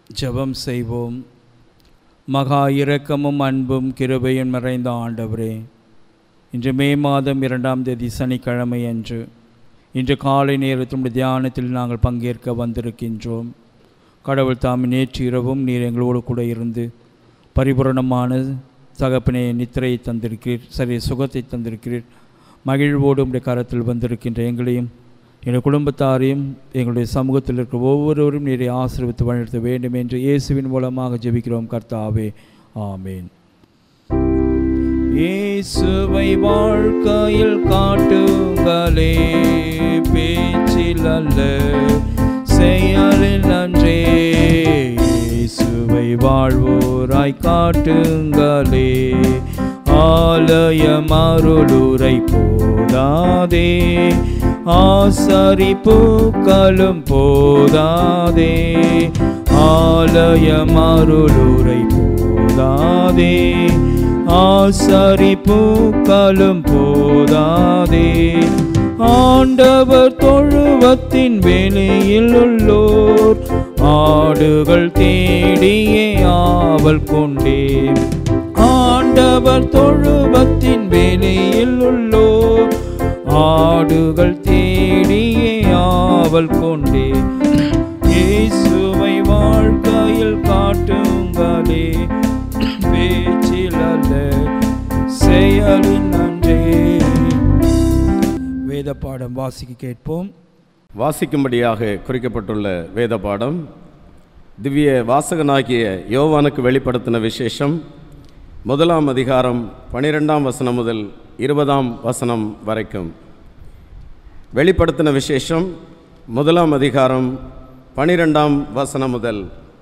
ஜெபம் செய்வோம் மகா இரக்கமும் அன்பும் கிருபையும் நிறைந்த ஆண்டவரே இன்று மே மாதம் இரண்டாம் தேதி சனிக்கிழமை அன்று இன்று காலை நேரத்துடைய தியானத்தில் நாங்கள் பங்கேற்க வந்திருக்கின்றோம் கடவுள் தாம் நேற்று இரவும் நீர் எங்களோடு கூட இருந்து பரிபூரணமான தகப்பனே நித்திரையை தந்திருக்கிறீர் சரி சுகத்தை தந்திருக்கிறீர் மகிழ்வோடு உடைய கரத்தில் வந்திருக்கின்ற எங்களையும் எங்கள் குடும்பத்தாரையும் எங்களுடைய சமூகத்தில் இருக்கிற ஒவ்வொருவரும் நீரை ஆசீர்வித்து வழிநடத்த வேண்டும் என்று இயேசுவின் மூலமாக ஜெபிக்கிறோம் கர்த்தாவே ஆமேன் இயேசுவை வாழ்க்கையில் காட்டுங்களே பேச்சில் அல்ல செயலில் நன்றே இயேசுவை வாழ்வோராய் காட்டுங்களே ஆலயம் அருளுரை போதாதே ஆசரி பூக்களும் போதாதே ஆலயம் அருளுரை போதாதே ஆசரி பூக்களும் போதாதே ஆண்டவர் தொழுவத்தின் வெளியில் உள்ளோர் ஆடுகள் தேடியே ஆவல் கொண்டேன் ஆண்டவர் தொழுவத்தின் வெளியில் உள்ளோர் ஆடுகள் தேடியே ஆவல் கொண்டே இயேசுவை வாழ்க்கையில் காட்டுங்களே பேச்சில் அல்ல செயலின் நன்றே வேத பாடம் வாசிக்க கேட்போம் வாசிக்கும்படியாக குறிக்கப்பட்டுள்ள வேத பாடம் திவ்ய வாசகனாகிய யோவானுக்கு வெளிப்படுத்தின விசேஷம் முதலாம் அதிகாரம் பனிரெண்டாம் வசனம் முதல் இருபதாம் வசனம் வரைக்கும் வெளிப்படுத்தின விசேஷம் முதலாம் அதிகாரம் பனிரெண்டாம் வசனம் முதல்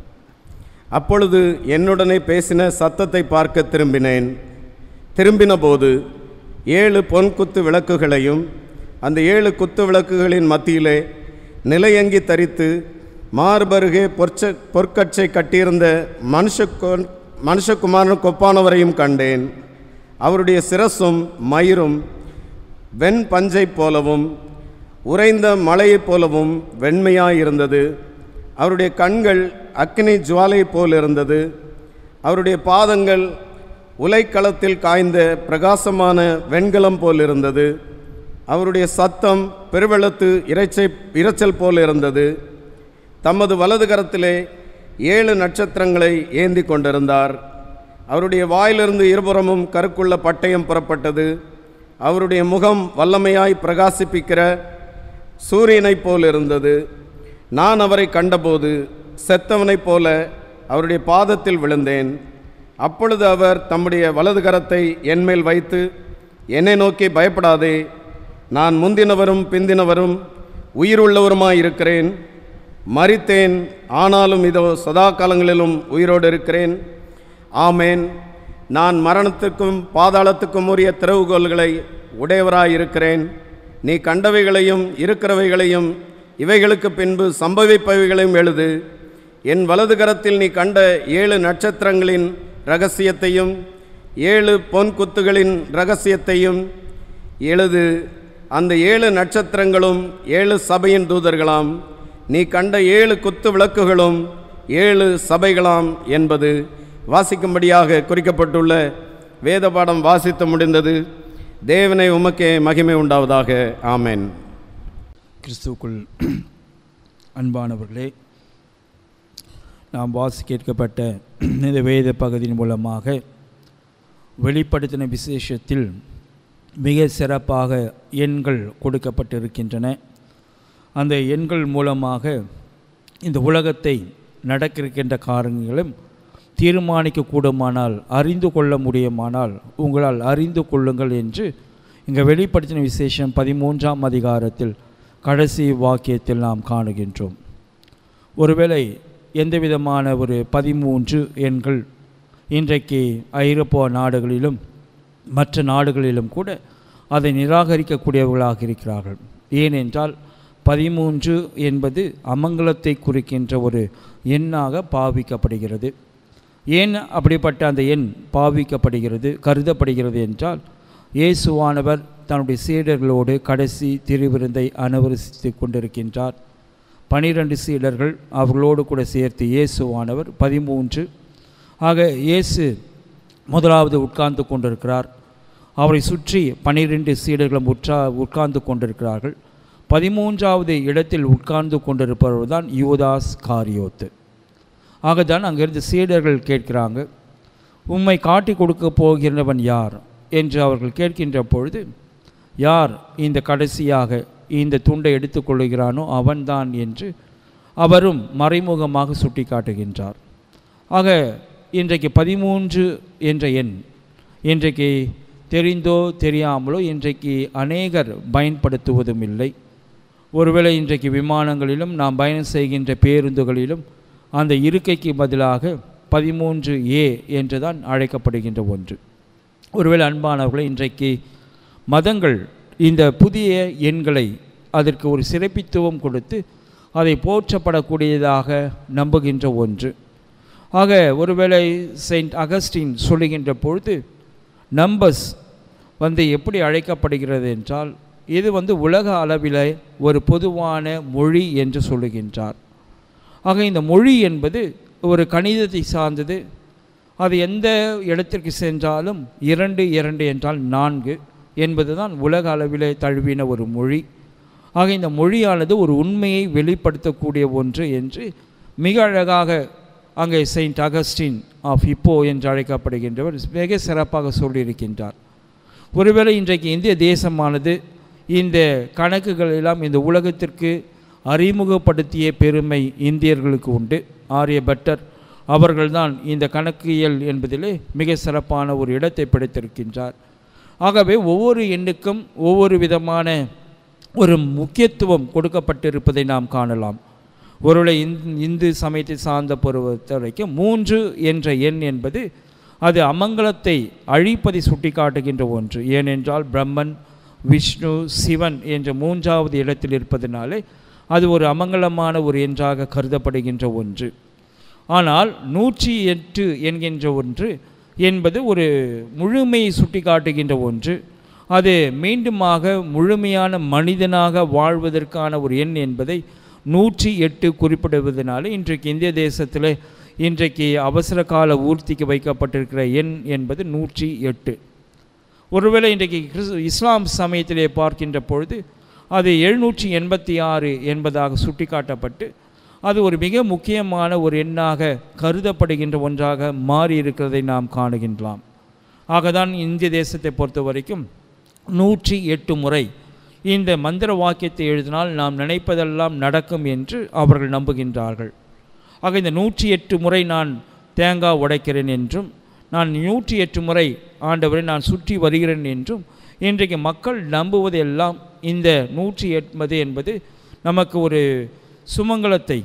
அப்பொழுது என்னுடனே பேசின சத்தத்தை பார்க்க திரும்பினேன் திரும்பினபோது ஏழு பொன்குத்து விளக்குகளையும் அந்த ஏழு குத்து விளக்குகளின் மத்தியிலே நிலையங்கி தரித்து மார்பருகே பொற்ச பொற்கச்சை கட்டியிருந்த மனுஷ மனுஷகுமாரன் கொப்பானவரையும் கண்டேன் அவருடைய சிரசும் மயிரும் வெண் பஞ்சைப் போலவும் உறைந்த மலையைப் போலவும் வெண்மையாயிருந்தது அவருடைய கண்கள் அக்னி ஜுவாலை போல் இருந்தது அவருடைய பாதங்கள் உலைக்களத்தில் காய்ந்த பிரகாசமான வெண்கலம் போல் இருந்தது அவருடைய சத்தம் பெருவெள்ளத்து இறைச்சை இரைச்சல் போல் இருந்தது தமது வலது கரத்திலே ஏழு நட்சத்திரங்களை ஏந்தி கொண்டிருந்தார் அவருடைய வாயிலிருந்து இருபுறமும் கருக்குள்ள பட்டயம் புறப்பட்டது அவருடைய முகம் வல்லமையாய் பிரகாசிப்பிக்கிற சூரியனைப் போல் இருந்தது நான் அவரை கண்டபோது செத்தவனைப் போல அவருடைய பாதத்தில் விழுந்தேன் அப்பொழுது அவர் தம்முடைய வலது கரத்தை என்மேல் வைத்து என்னை நோக்கி பயப்படாதே நான் முந்தினவரும் பிந்தினவரும் உயிருள்ளவருமாய் இருக்கிறேன் மறித்தேன் ஆனாலும் இதோ சதா காலங்களிலும் உயிரோடு இருக்கிறேன் ஆமேன் நான் மரணத்துக்கும் பாதாளத்துக்கும் உரிய திறவுகோல்களை உடையவராயிருக்கிறேன் நீ கண்டவைகளையும் இருக்கிறவைகளையும் இவைகளுக்கு பின்பு சம்பவிப்பவைகளையும் எழுது என் வலது கரத்தில் நீ கண்ட ஏழு நட்சத்திரங்களின் ரகசியத்தையும் ஏழு பொன் குத்துகளின் ரகசியத்தையும் எழுது அந்த ஏழு நட்சத்திரங்களும் ஏழு சபையின் தூதர்களாம் நீ கண்ட ஏழு குத்து விளக்குகளும் ஏழு சபைகளாம் என்பது வாசிக்கும்படியாக குறிக்கப்பட்டுள்ள வேத பாடம் வாசித்து முடிந்தது தேவனை உமக்கே மகிமை உண்டாவதாக ஆமேன் கிறிஸ்துவுக்குள் அன்பானவர்களே நாம் வாசி கேட்கப்பட்ட இந்த வேத பகுதியின் மூலமாக வெளிப்படுத்தின விசேஷத்தில் மிக சிறப்பாக எண்கள் கொடுக்கப்பட்டிருக்கின்றன அந்த எண்கள் மூலமாக இந்த உலகத்தை நடக்கிருக்கின்ற காரியங்களும் தீர்மானிக்க கூடுமானால் அறிந்து கொள்ள முடியுமானால் உங்களால் அறிந்து கொள்ளுங்கள் என்று இங்கே வெளிப்படுத்தின விசேஷம் பதிமூன்றாம் அதிகாரத்தில் கடைசி வாக்கியத்தில் நாம் காணுகின்றோம் ஒருவேளை எந்த விதமான ஒரு பதிமூன்று எண்கள் இன்றைக்கு ஐரோப்பா நாடுகளிலும் மற்ற நாடுகளிலும் கூட அதை நிராகரிக்கக்கூடியவர்களாக இருக்கிறார்கள் ஏனென்றால் பதிமூன்று என்பது அமங்கலத்தை குறிக்கின்ற ஒரு எண்ணாக பாவிக்கப்படுகிறது ஏன் அப்படிப்பட்ட அந்த எண் பாவிக்கப்படுகிறது கருதப்படுகிறது என்றால் இயேசுவானவர் தன்னுடைய சீடர்களோடு கடைசி திருவிருந்தை அனுவரித்து கொண்டிருக்கின்றார் பனிரெண்டு சீடர்கள் அவர்களோடு கூட சேர்த்து இயேசுவானவர் பதிமூன்று ஆக இயேசு முதலாவது உட்கார்ந்து கொண்டிருக்கிறார் அவரை சுற்றி பனிரெண்டு சீடர்களும் உற்றா உட்கார்ந்து கொண்டிருக்கிறார்கள் பதிமூன்றாவது இடத்தில் உட்கார்ந்து கொண்டிருப்பவர் தான் யூதாஸ் காரியோத்து ஆகதான் அங்கிருந்து சீடர்கள் கேட்கிறாங்க உம்மை காட்டி கொடுக்க போகிறவன் யார் என்று அவர்கள் கேட்கின்ற பொழுது யார் இந்த கடைசியாக இந்த துண்டை எடுத்துக்கொள்கிறானோ அவன்தான் என்று அவரும் மறைமுகமாக சுட்டி காட்டுகின்றார் ஆக இன்றைக்கு பதிமூன்று என்ற எண் இன்றைக்கு தெரிந்தோ தெரியாமலோ இன்றைக்கு அநேகர் பயன்படுத்துவதும் இல்லை ஒருவேளை இன்றைக்கு விமானங்களிலும் நாம் பயணம் செய்கின்ற பேருந்துகளிலும் அந்த இருக்கைக்கு பதிலாக பதிமூன்று ஏ என்று தான் அழைக்கப்படுகின்ற ஒன்று ஒருவேளை அன்பானவர்களை இன்றைக்கு மதங்கள் இந்த புதிய எண்களை அதற்கு ஒரு சிறப்பித்துவம் கொடுத்து அதை போற்றப்படக்கூடியதாக நம்புகின்ற ஒன்று ஆக ஒருவேளை செயின்ட் அகஸ்டின் சொல்லுகின்ற பொழுது நம்பர்ஸ் வந்து எப்படி அழைக்கப்படுகிறது என்றால் இது வந்து உலக அளவில் ஒரு பொதுவான மொழி என்று சொல்லுகின்றார் ஆக இந்த மொழி என்பது ஒரு கணிதத்தை சார்ந்தது அது எந்த இடத்திற்கு சென்றாலும் இரண்டு இரண்டு என்றால் நான்கு என்பது தான் உலக அளவிலே தழுவின ஒரு மொழி ஆக இந்த மொழியானது ஒரு உண்மையை வெளிப்படுத்தக்கூடிய ஒன்று என்று மிக அழகாக அங்கே செயின்ட் அகஸ்டின் ஆஃப் இப்போ என்று அழைக்கப்படுகின்றவர் மிக சிறப்பாக சொல்லியிருக்கின்றார் ஒருவேளை இன்றைக்கு இந்திய தேசமானது இந்த கணக்குகள் எல்லாம் இந்த உலகத்திற்கு அறிமுகப்படுத்திய பெருமை இந்தியர்களுக்கு உண்டு ஆரியபட்டர் அவர்கள்தான் இந்த கணக்கியல் என்பதிலே மிக சிறப்பான ஒரு இடத்தை பிடித்திருக்கின்றார் ஆகவே ஒவ்வொரு எண்ணுக்கும் ஒவ்வொரு விதமான ஒரு முக்கியத்துவம் கொடுக்கப்பட்டிருப்பதை நாம் காணலாம் ஒருவேளை இந் இந்து சமயத்தை சார்ந்த பொறுத்த வரைக்கும் மூன்று என்ற எண் என்பது அது அமங்கலத்தை அழிப்பதை சுட்டிக்காட்டுகின்ற ஒன்று ஏனென்றால் பிரம்மன் விஷ்ணு சிவன் என்ற மூன்றாவது இடத்தில் இருப்பதனாலே அது ஒரு அமங்கலமான ஒரு எண்ணாக கருதப்படுகின்ற ஒன்று ஆனால் நூற்றி எட்டு என்கின்ற ஒன்று என்பது ஒரு முழுமையை சுட்டிக்காட்டுகின்ற ஒன்று அது மீண்டுமாக முழுமையான மனிதனாக வாழ்வதற்கான ஒரு எண் என்பதை நூற்றி எட்டு குறிப்பிடுவதனால இன்றைக்கு இந்திய தேசத்தில் இன்றைக்கு அவசர கால ஊர்த்திக்கு வைக்கப்பட்டிருக்கிற எண் என்பது நூற்றி எட்டு ஒருவேளை இன்றைக்கு கிறிஸ் இஸ்லாம் சமயத்திலே பார்க்கின்ற பொழுது அது எழுநூற்றி எண்பத்தி ஆறு என்பதாக சுட்டிக்காட்டப்பட்டு அது ஒரு மிக முக்கியமான ஒரு எண்ணாக கருதப்படுகின்ற ஒன்றாக மாறி இருக்கிறதை நாம் காணுகின்றலாம் ஆகதான் இந்திய தேசத்தை பொறுத்த வரைக்கும் நூற்றி எட்டு முறை இந்த மந்திர வாக்கியத்தை எழுதினால் நாம் நினைப்பதெல்லாம் நடக்கும் என்று அவர்கள் நம்புகின்றார்கள் ஆக இந்த நூற்றி எட்டு முறை நான் தேங்காய் உடைக்கிறேன் என்றும் நான் நூற்றி எட்டு முறை ஆண்டவரை நான் சுற்றி வருகிறேன் என்றும் இன்றைக்கு மக்கள் நம்புவதெல்லாம் இந்த நூற்றி எண்பது என்பது நமக்கு ஒரு சுமங்கலத்தை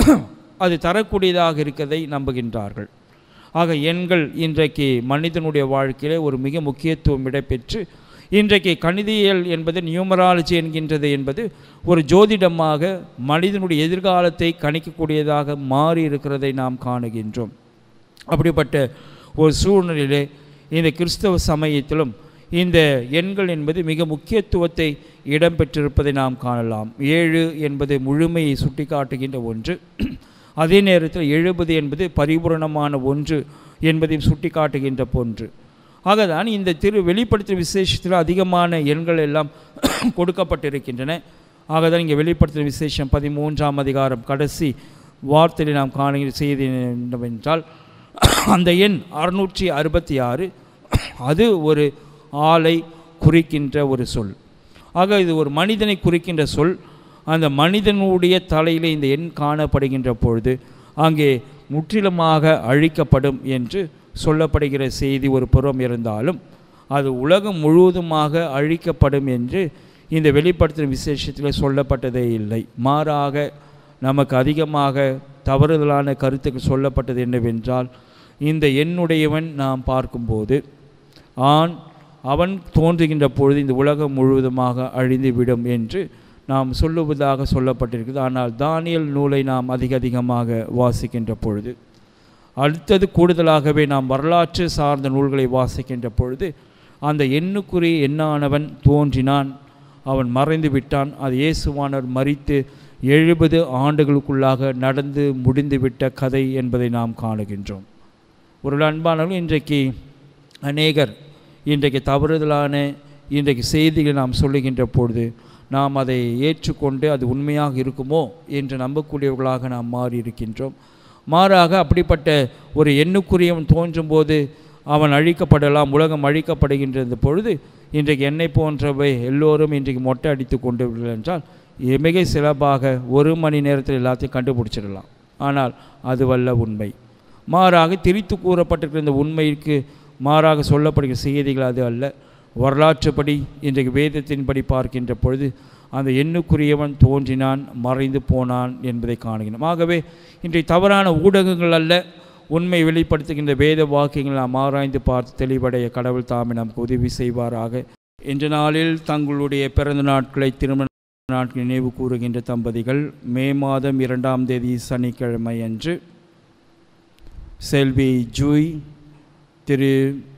அது தரக்கூடியதாக இருக்கிறதை நம்புகின்றார்கள் ஆக எண்கள் இன்றைக்கு மனிதனுடைய வாழ்க்கையிலே ஒரு மிக முக்கியத்துவம் இடம்பெற்று இன்றைக்கு கணிதியல் என்பது நியூமராலஜி என்கின்றது என்பது ஒரு ஜோதிடமாக மனிதனுடைய எதிர்காலத்தை கணிக்கக்கூடியதாக மாறி இருக்கிறதை நாம் காணுகின்றோம் அப்படிப்பட்ட ஒரு சூழ்நிலையிலே இந்த கிறிஸ்தவ சமயத்திலும் இந்த எண்கள் என்பது மிக முக்கியத்துவத்தை இடம்பெற்றிருப்பதை நாம் காணலாம் ஏழு என்பது முழுமையை சுட்டிக்காட்டுகின்ற ஒன்று அதே நேரத்தில் எழுபது என்பது பரிபூரணமான ஒன்று என்பதையும் சுட்டிக்காட்டுகின்ற ஒன்று ஆகதான் இந்த திரு வெளிப்படுத்தும் விசேஷத்தில் அதிகமான எண்கள் எல்லாம் கொடுக்கப்பட்டிருக்கின்றன ஆகதான் இங்கே வெளிப்படுத்தும் விசேஷம் பதிமூன்றாம் அதிகாரம் கடைசி வார்த்தையில் நாம் காணுகிற செய்தி என்னவென்றால் அந்த எண் அறுநூற்றி அறுபத்தி ஆறு அது ஒரு ஆளை குறிக்கின்ற ஒரு சொல் ஆக இது ஒரு மனிதனை குறிக்கின்ற சொல் அந்த மனிதனுடைய தலையில் இந்த எண் காணப்படுகின்ற பொழுது அங்கே முற்றிலுமாக அழிக்கப்படும் என்று சொல்லப்படுகிற செய்தி ஒரு புறம் இருந்தாலும் அது உலகம் முழுவதுமாக அழிக்கப்படும் என்று இந்த வெளிப்படுத்தும் விசேஷத்தில் சொல்லப்பட்டதே இல்லை மாறாக நமக்கு அதிகமாக தவறுதலான கருத்துக்கு சொல்லப்பட்டது என்னவென்றால் இந்த எண்ணுடையவன் நாம் பார்க்கும்போது ஆண் அவன் தோன்றுகின்ற பொழுது இந்த உலகம் முழுவதுமாக அழிந்துவிடும் என்று நாம் சொல்லுவதாக சொல்லப்பட்டிருக்குது ஆனால் தானியல் நூலை நாம் அதிக அதிகமாக வாசிக்கின்ற பொழுது அடுத்தது கூடுதலாகவே நாம் வரலாற்று சார்ந்த நூல்களை வாசிக்கின்ற பொழுது அந்த எண்ணுக்குரிய எண்ணானவன் தோன்றினான் அவன் மறைந்து விட்டான் அது இயேசுவானவர் மறித்து எழுபது ஆண்டுகளுக்குள்ளாக நடந்து முடிந்துவிட்ட கதை என்பதை நாம் காணுகின்றோம் ஒரு அன்பானவர்கள் இன்றைக்கு அநேகர் இன்றைக்கு தவறுதலான இன்றைக்கு செய்திகளை நாம் சொல்லுகின்ற பொழுது நாம் அதை ஏற்றுக்கொண்டு அது உண்மையாக இருக்குமோ என்று நம்பக்கூடியவர்களாக நாம் மாறி இருக்கின்றோம் மாறாக அப்படிப்பட்ட ஒரு எண்ணுக்குரியவன் தோன்றும் போது அவன் அழிக்கப்படலாம் உலகம் அழிக்கப்படுகின்ற பொழுது இன்றைக்கு என்னை போன்றவை எல்லோரும் இன்றைக்கு மொட்டை அடித்து கொண்டு என்றால் மிக சிறப்பாக ஒரு மணி நேரத்தில் எல்லாத்தையும் கண்டுபிடிச்சிடலாம் ஆனால் அதுவல்ல உண்மை மாறாக திரித்து கூறப்பட்டிருக்கிற இந்த உண்மைக்கு மாறாக சொல்லப்படுகிற செய்திகள் அது அல்ல வரலாற்றுப்படி இன்றைக்கு வேதத்தின்படி பார்க்கின்ற பொழுது அந்த எண்ணுக்குரியவன் தோன்றினான் மறைந்து போனான் என்பதை காணுகிறோம் ஆகவே இன்றைய தவறான ஊடகங்கள் அல்ல உண்மை வெளிப்படுத்துகின்ற வேத வாக்கியங்களை நாம் ஆராய்ந்து பார்த்து தெளிவடைய கடவுள் தாமே நமக்கு உதவி செய்வாராக இன்று நாளில் தங்களுடைய பிறந்த நாட்களை திருமண நாட்கள் நினைவு கூறுகின்ற தம்பதிகள் மே மாதம் இரண்டாம் தேதி சனிக்கிழமை அன்று செல்வி ஜூய் திரு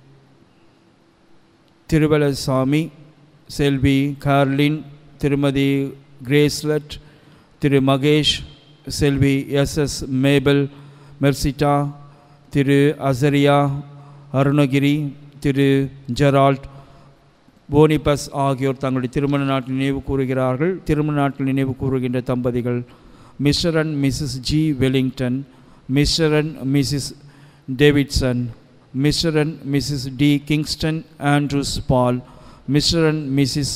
திருவலசாமி செல்வி கார்லின் திருமதி கிரேஸ்லட் திரு மகேஷ் செல்வி எஸ்எஸ் மேபல் மெர்சிட்டா திரு அசரியா அருணகிரி திரு ஜெரால்ட் போனிபஸ் ஆகியோர் தங்களுடைய திருமண நாட்டில் நினைவு கூறுகிறார்கள் திருமண நாட்டில் நினைவு கூறுகின்ற தம்பதிகள் mister and missus G Wellington mister and missus Davidson mister and missus D Kingston Andrews Paul mister and missus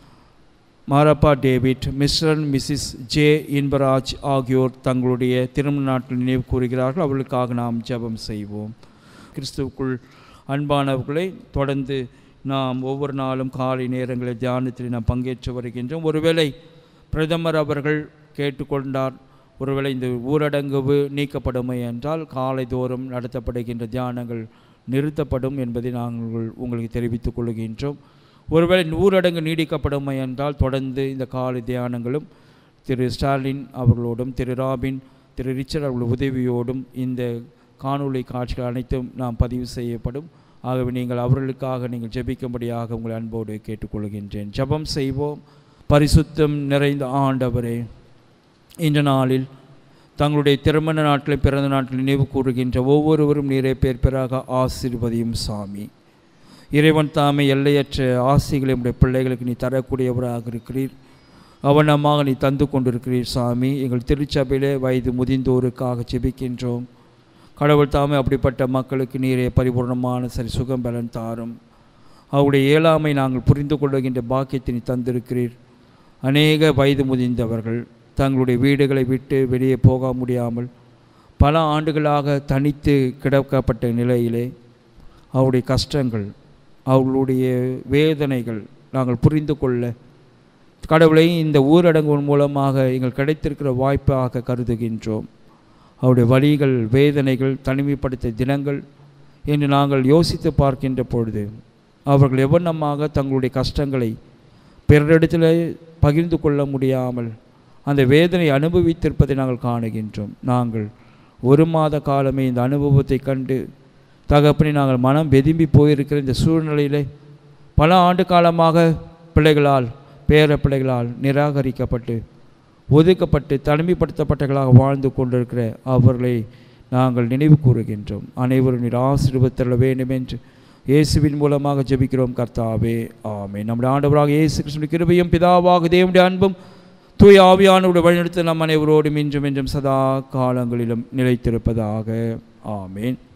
Marappa David mister and missus J Inbaraj ஆகியோர் தங்களுடைய திருமண நாட்டில் நினைவு கூறுகிறார்கள் அவர்களுக்காக நாம் ஜெபம் செய்வோம் கிறிஸ்துவுக்குள் அன்பானவர்களை தொடர்ந்து நாம் ஒவ்வொரு நாளும் காலை நேரங்களில் தியானத்தில் நாம் பங்கேற்று வருகின்றோம் ஒருவேளை பிரதமர் அவர்கள் கேட்டுக்கொண்டார் ஒருவேளை இந்த ஊரடங்கு நீக்கப்படுமை என்றால் காலை தோறும் நடத்தப்படுகின்ற தியானங்கள் நிறுத்தப்படும் என்பதை நாங்கள் உங்களுக்கு தெரிவித்துக் கொள்கின்றோம் ஒருவேளை ஊரடங்கு நீடிக்கப்படுமை என்றால் தொடர்ந்து இந்த காலை தியானங்களும் திரு ஸ்டாலின் அவர்களோடும் திரு ராபின் திரு ரிச்சர்ட் அவர்கள் உதவியோடும் இந்த காணொளி காட்சிகள் அனைத்தும் நாம் பதிவு செய்யப்படும் ஆகவே நீங்கள் அவர்களுக்காக நீங்கள் ஜெபிக்கும்படியாக உங்களை அன்போடு கேட்டுக்கொள்கின்றேன் ஜெபம் செய்வோம் பரிசுத்தம் நிறைந்த ஆண்டவரே இந்த நாளில் தங்களுடைய திருமண நாட்டில் பிறந்த நாட்டில் நினைவு கூறுகின்ற ஒவ்வொருவரும் நீரே பேர் பேராக ஆசீர்வதியும் சாமி இறைவன் தாமே எல்லையற்ற ஆசைகளை உடைய பிள்ளைகளுக்கு நீ தரக்கூடியவராக இருக்கிறீர் அவனமாக நீ தந்து கொண்டிருக்கிறீர் சாமி எங்கள் திருச்சபையிலே வயது முதிர்ந்தோருக்காக ஜெபிக்கின்றோம் கடவுள் தாமே அப்படிப்பட்ட மக்களுக்கு நீரே பரிபூர்ணமான சரி சுகம் பலன் தாரும் அவருடைய இயலாமை நாங்கள் புரிந்து கொள்ளுகின்ற பாக்கியத்தை நீ தந்திருக்கிறீர் அநேக வயது முதிர்ந்தவர்கள் தங்களுடைய வீடுகளை விட்டு வெளியே போக முடியாமல் பல ஆண்டுகளாக தனித்து கிடக்கப்பட்ட நிலையிலே அவருடைய கஷ்டங்கள் அவர்களுடைய வேதனைகள் நாங்கள் புரிந்து கொள்ள கடவுளை இந்த ஊரடங்கு மூலமாக எங்கள் கிடைத்திருக்கிற வாய்ப்பாக கருதுகின்றோம் அவருடைய வழிகள் வேதனைகள் தனிமைப்படுத்த தினங்கள் என்று நாங்கள் யோசித்து பார்க்கின்ற பொழுது அவர்கள் எவ்வண்ணமாக தங்களுடைய கஷ்டங்களை பிறரிடத்தில் பகிர்ந்து கொள்ள முடியாமல் அந்த வேதனை அனுபவித்திருப்பதை நாங்கள் காணுகின்றோம் நாங்கள் ஒரு மாத காலமே இந்த அனுபவத்தை கண்டு தகப்பனை நாங்கள் மனம் வெதும்பி போயிருக்கிற இந்த சூழ்நிலையிலே பல ஆண்டு காலமாக பிள்ளைகளால் பேர பிள்ளைகளால் நிராகரிக்கப்பட்டு ஒதுக்கப்பட்டு தனிமைப்படுத்தப்பட்டவர்களாக வாழ்ந்து கொண்டிருக்கிற அவர்களை நாங்கள் நினைவு கூறுகின்றோம் அனைவரும் நீர் ஆசீர்வத்தள்ள வேண்டும் என்று இயேசுவின் மூலமாக ஜெபிக்கிறோம் கர்த்தாவே ஆமே நம்முடைய ஆண்டவராக இயேசு கிருஷ்ணனுடைய கிருபையும் பிதாவாக தேவனுடைய அன்பும் தூய் ஆவியானுடைய வழிநடத்த நம் அனைவரோடும் இன்றும் என்றும் சதா காலங்களிலும் நிலைத்திருப்பதாக ஆமேன்